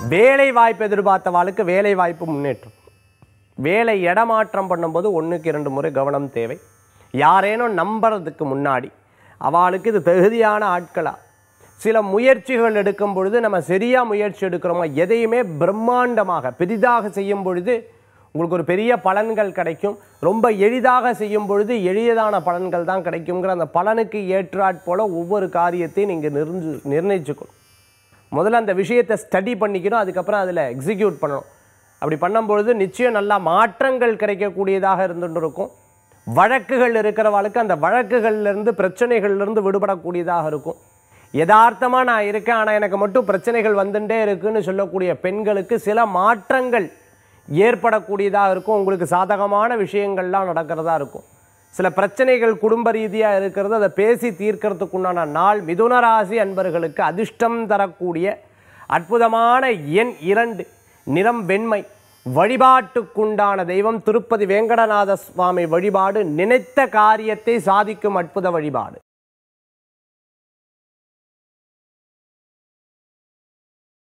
வேலை வாய்ப்பு எதிர்பார்த்தவாளுக்கு வேலை வாய்ப்பு முன்னேற்றம் வேலை இடமாற்றம் பண்ணும்போது ஒன்றுக்கு இரண்டு முறை கவனம் தேவை யாரேனும் நம்புறதுக்கு முன்னாடி அவளுக்கு இது தகுதியான ஆட்களா சில முயற்சிகள் எடுக்கும் பொழுது நம்ம சரியாக முயற்சி எடுக்கிறோமா எதையுமே பிரம்மாண்டமாக பெரிதாக செய்யும் பொழுது உங்களுக்கு ஒரு பெரிய பலன்கள் கிடைக்கும் ரொம்ப எளிதாக செய்யும் பொழுது எளியதான பலன்கள் தான் கிடைக்குங்கிற அந்த பலனுக்கு ஏற்றாற் போல ஒவ்வொரு காரியத்தையும் நீங்கள் நிர்ணி நிர்ணயிச்சுக்கணும் முதல்ல அந்த விஷயத்தை ஸ்டடி பண்ணிக்கணும் அதுக்கப்புறம் அதில் எக்ஸிக்யூட் பண்ணணும் அப்படி பண்ணும்பொழுது நிச்சயம் நல்லா மாற்றங்கள் கிடைக்கக்கூடியதாக இருந்துட்டு இருக்கும் வழக்குகள் இருக்கிறவாளுக்கு அந்த வழக்குகள்லேருந்து பிரச்சனைகள்லேருந்து விடுபடக்கூடியதாக இருக்கும் யதார்த்தமாக நான் இருக்கேன் ஆனால் எனக்கு மட்டும் பிரச்சனைகள் வந்துட்டே இருக்குன்னு சொல்லக்கூடிய பெண்களுக்கு சில மாற்றங்கள் ஏற்படக்கூடியதாக இருக்கும் உங்களுக்கு சாதகமான விஷயங்கள்லாம் நடக்கிறதா இருக்கும் சில பிரச்சனைகள் குடும்ப ரீதியாக இருக்கிறது அதை பேசி தீர்க்கறதுக்குண்டான நாள் மிதுன ராசி அன்பர்களுக்கு அதிர்ஷ்டம் தரக்கூடிய அற்புதமான எண் இரண்டு நிறம் வெண்மை வழிபாட்டுக்குண்டான தெய்வம் திருப்பதி வேங்கடநாத சுவாமி வழிபாடு நினைத்த காரியத்தை சாதிக்கும் அற்புத வழிபாடு